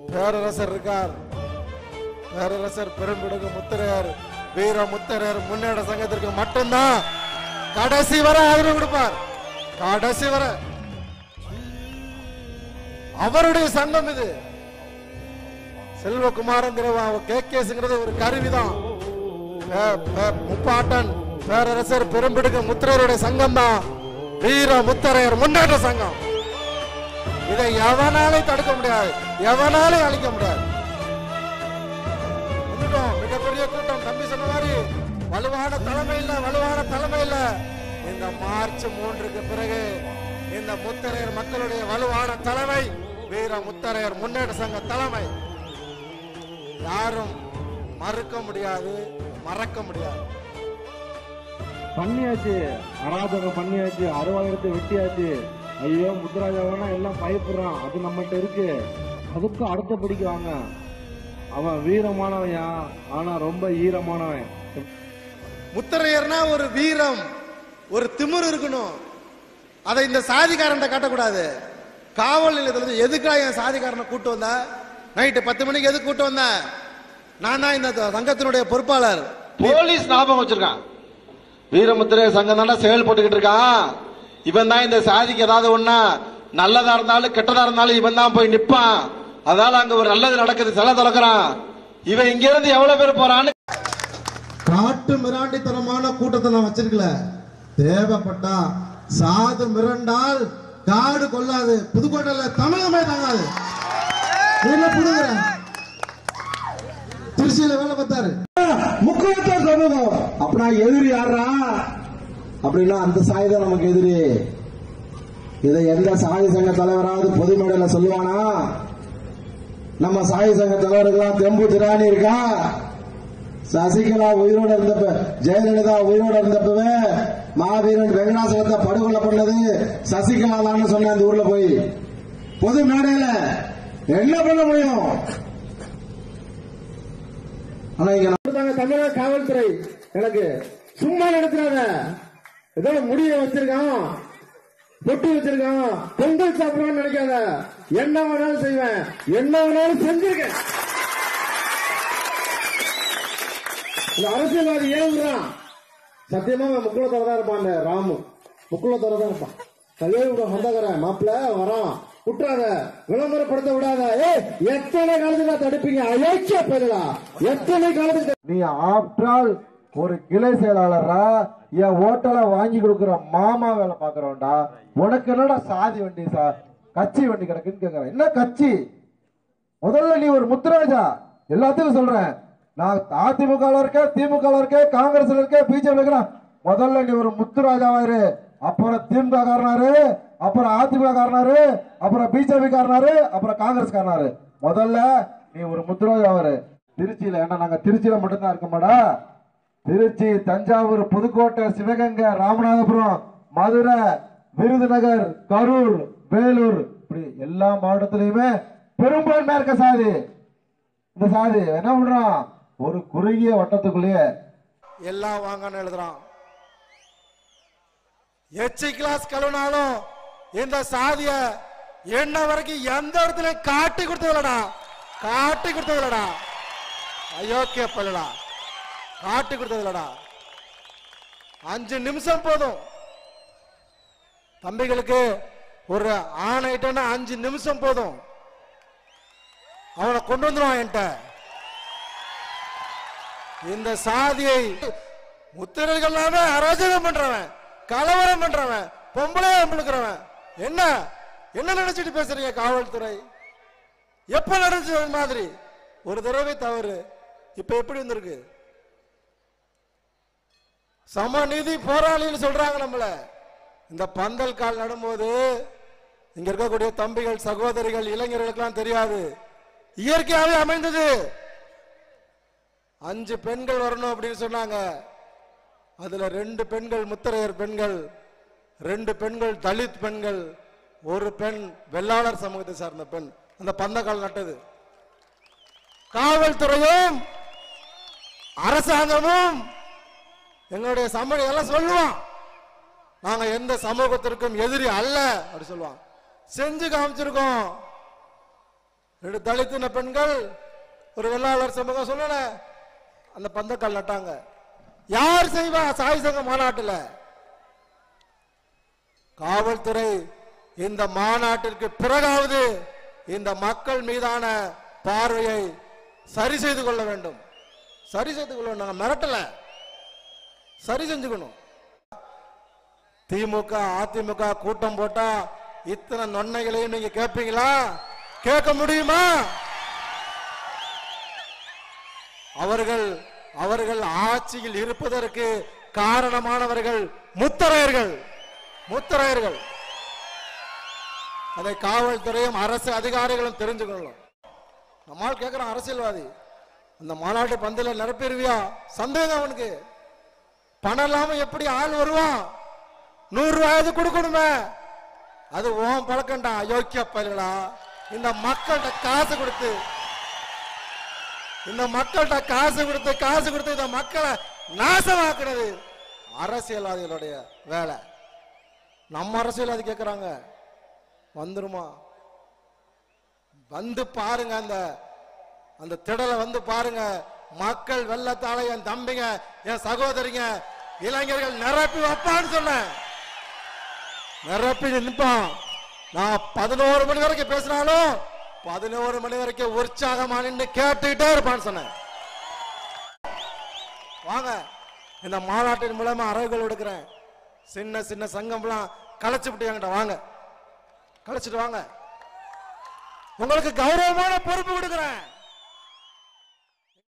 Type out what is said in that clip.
பேரரசர் இருக்கார் பேரரசர் பெரும்பிடுகு முத்திரையர் வீர முத்திரையர் முன்னேற்ற சங்கத்திற்கு மட்டும்தான் கடைசி வரை ஆதரவு கொடுப்பார் கடைசி வரை அவருடைய சங்கம் இது செல்வகுமாரங்கிற கே கேஸ்ங்கிறது ஒரு கருவிதான் பே- பே- முப்பாட்டன் பேரரசர் பெரும்பிடுகு முத்திரையருடைய சங்கம் தான் வீர முத்திரையர் முன்னேற்ற சங்கம் இதை எவனாலையும் தடுக்க முடியாது எவனாலையும் அழிக்க முடியாது வந்துட்டோம் மிகப்பெரிய கூட்டம் தம்பி சொன்ன மாதிரி வலுவான தலைமை இல்ல வலுவான தலைமை இல்ல இந்த மார்ச் மூன்றுக்கு பிறகு இந்த முத்தரையர் மக்களுடைய வலுவான தலைமை வீர முத்தரையர் முன்னேற்ற சங்க தலைமை யாரும் மறுக்க முடியாது மறக்க முடியாது பண்ணியாச்சு அராஜகம் பண்ணியாச்சு அறுபதாயிரத்தை வெட்டியாச்சு ஐயோ முத்துராஜாவனா எல்லாம் பயப்படுறான் அது நம்மகிட்ட இருக்கு அதுக்கு அடுத்தபடிக்கு வாங்க அவன் வீரமானவன்யா ஆனா ரொம்ப ஈரமானவன் முத்தரையர்னா ஒரு வீரம் ஒரு திமிரு இருக்கணும் அதை இந்த சாதிக்காரன் காட்டக்கூடாது காவல் நிலையத்துல இருந்து எதுக்கா என் சாதிக்காரனை கூட்டு வந்த நைட்டு பத்து மணிக்கு எதுக்கு கூட்டு வந்த நான் தான் இந்த சங்கத்தினுடைய பொறுப்பாளர் போலீஸ் ஞாபகம் வச்சிருக்கான் வீரமுத்திரை சங்கம் தானே செயல்பட்டுக்கிட்டு இருக்கான் இவன் தான் இந்த சாதிக்கு ஏதாவது ஒண்ணா நல்லதா இருந்தாலும் கெட்டதா இருந்தாலும் இவன் தான் போய் நிப்பான் அதனால அங்க ஒரு நல்லது நடக்குது சில திறக்கிறான் இவன் இங்க இருந்து எவ்வளவு பேர் போறான்னு காட்டு மிராண்டித்தனமான கூட்டத்தை நான் வச்சிருக்கல தேவைப்பட்டா சாது மிரண்டால் காடு கொள்ளாது புதுக்கோட்டையில தமிழகமே தாங்காது நீங்க புடுங்குற திருச்சியில வேலை பார்த்தாரு முக்கியத்துவ சமூகம் அப்படின்னா எதிரி யாரா அப்படின்னா அந்த சாய் தான் நமக்கு எதிரி இதை எந்த சாதி சங்க தலைவராவது பொது மேடையில சொல்லுவானா நம்ம சாதி சங்க தலைவருக்கெல்லாம் தெம்பு திராணி இருக்கா சசிகலா உயிரோட இருந்தப்ப ஜெயலலிதா உயிரோட இருந்தப்பவே மாவீரன் வெங்கடாசலத்தை படுகொலை பண்ணது சசிகலா தான் சொன்ன அந்த ஊர்ல போய் பொது மேடையில என்ன பண்ண முடியும் ஆனா இங்க கொடுத்தாங்க தமிழக காவல்துறை எனக்கு சும்மா நடத்துறாங்க ஏதோ முடிய வச்சிருக்கான் பொட்டு வச்சிருக்கான் பொங்கல் சாப்பிடுவான்னு நினைக்காத என்ன வேணாலும் செய்வேன் என்ன வேணாலும் செஞ்சிருக்கேன் இந்த அரசியல்வாதி ஏவுறான் சத்தியமா அவன் முக்குளத்தோட தான் இருப்பான் அந்த ராமு முக்குளத்தோட தான் இருப்பான் கல்யாணி விட சொந்தக்காரன் மாப்பிள்ள வரான் விட்டுறாத விளம்பரப்படுத்த விடாத ஏய் எத்தனை காலத்துக்கு நான் தடுப்பீங்க அயோக்கிய பெருடா எத்தனை காலத்துக்கு நீ ஆப்டால் ஒரு கிளை செயலாளரா என் ஓட்டலை வாங்கி கொடுக்கிற மாமா வேலை பாக்குறவன்டா உனக்கு என்னடா சாதி வண்டி சா கட்சி வண்டி கிடக்குன்னு கேக்குறேன் என்ன கட்சி முதல்ல நீ ஒரு முத்துராஜா எல்லாத்துக்கும் சொல்றேன் நான் அதிமுக இருக்கேன் திமுக இருக்கேன் காங்கிரஸ்ல இருக்கேன் பிஜேபி இருக்கிறேன் முதல்ல நீ ஒரு முத்துராஜாவா இரு அப்புறம் திமுக காரனாரு அப்புறம் அதிமுக காரனாரு அப்புறம் பிஜேபி காரனாரு அப்புறம் காங்கிரஸ் காரனாரு முதல்ல நீ ஒரு முத்துராஜாவாரு திருச்சியில ஏன்னா நாங்க திருச்சியில மட்டும்தான் இருக்க மாடா திருச்சி தஞ்சாவூர் புதுக்கோட்டை சிவகங்கை ராமநாதபுரம் மதுரை விருதுநகர் கரூர் வேலூர் இப்படி எல்லா மாவட்டத்திலயுமே பெரும்பான்மையா இருக்க சாதி இந்த சாதி என்ன பண்றான் ஒரு குறுகிய வட்டத்துக்குள்ளேயே எல்லாம் வாங்கன்னு எழுதுறான் எச்சி கிளாஸ் கழுவினாலும் இந்த சாதிய என்ன வரைக்கும் எந்த இடத்துல காட்டி கொடுத்ததுலடா காட்டி கொடுத்ததுலடா அயோக்கிய பல்லடா காட்டி கொடுத்ததுலடா அஞ்சு நிமிஷம் போதும் தம்பிகளுக்கு ஒரு ஆணைட்டன்னா அஞ்சு நிமிஷம் போதும் அவனை கொண்டு வந்துருவான் என்கிட்ட இந்த சாதியை முத்திரர்கள் எல்லாமே அராஜகம் பண்றவன் கலவரம் பண்றவன் பொம்பளை அம்பளுக்கிறவன் என்ன என்ன நினைச்சிட்டு பேசுறீங்க காவல்துறை எப்ப நடந்துச்சு அது மாதிரி ஒரு தடவை தவறு இப்ப எப்படி வந்திருக்கு சமநீதி போராளின்னு சொல்றாங்க நம்மள இந்த பந்தல் கால் நடும்போது இங்க இருக்கக்கூடிய தம்பிகள் சகோதரிகள் இளைஞர்களுக்கெல்லாம் தெரியாது இயற்கையாவே அமைந்தது அஞ்சு பெண்கள் வரணும் அப்படின்னு சொன்னாங்க அதுல ரெண்டு பெண்கள் முத்திரையர் பெண்கள் ரெண்டு பெண்கள் தலித் பெண்கள் ஒரு பெண் வெள்ளாளர் சமூகத்தை சார்ந்த பெண் அந்த பந்தக்கால் நட்டது காவல்துறையும் அரசாங்கமும் எங்களுடைய சமூக எல்லாம் சொல்லுவான் நாங்க எந்த சமூகத்திற்கும் எதிரி அல்ல அப்படி சொல்லுவான் செஞ்சு காமிச்சிருக்கோம் ரெண்டு தலித்தின பெண்கள் ஒரு வெள்ளாளர் சமூகம் சொல்லல அந்த பந்தக்கால் நட்டாங்க யார் செய்வா சாய் சங்க மாநாட்டில் காவல்துறை இந்த மாநாட்டிற்கு பிறகாவது இந்த மக்கள் மீதான பார்வையை சரி செய்து கொள்ள வேண்டும் சரி செய்து கொள்ள நாங்க மிரட்டல சரி செஞ்சுக்கணும் திமுக அதிமுக கூட்டம் போட்டா இத்தனை நொன்னைகளையும் நீங்க கேட்பீங்களா கேட்க முடியுமா அவர்கள் அவர்கள் ஆட்சியில் இருப்பதற்கு காரணமானவர்கள் முத்தரையர்கள் முத்தரையர்கள் அதை காவல்துறையும் அரசு அதிகாரிகளும் தெரிஞ்சு கொள்ளணும் நம்மால் கேட்கிறான் அரசியல்வாதி அந்த மாநாட்டு பந்தில நிரப்பிடுவியா சந்தேகம் அவனுக்கு பணம் இல்லாம எப்படி ஆள் வருவான் நூறு ரூபாயாவது கொடுக்கணுமே அது ஓம் பழக்கண்டா அயோக்கிய பயல்களா இந்த மக்கள்கிட்ட காசு கொடுத்து இந்த மக்கள்கிட்ட காசு கொடுத்து காசு கொடுத்து இந்த மக்களை நாசமாக்குறது அரசியல்வாதிகளுடைய வேலை நம்ம அரசியல்வாதி கேட்கறாங்க வந்துருமா வந்து பாருங்க அந்த அந்த திடலை வந்து பாருங்க மக்கள் வெள்ளத்தால என் தம்பிங்க என் சகோதரிங்க இளைஞர்கள் நிரப்பி வைப்பான்னு சொன்னேன் நிரப்பி நிற்பான் நான் பதினோரு மணி வரைக்கும் பேசினாலும் பதினோரு மணி வரைக்கும் உற்சாகமா நின்று கேட்டுக்கிட்டே இருப்பான்னு சொன்னேன் வாங்க இந்த மாநாட்டின் மூலமா அறைகள் எடுக்கிறேன் சின்ன சின்ன சங்கம்லாம் களைச்சு விட்டு என்கிட்ட வாங்க களைச்சிட்டு வாங்க உங்களுக்கு கௌரவமான பொறுப்பு கொடுக்கிறேன்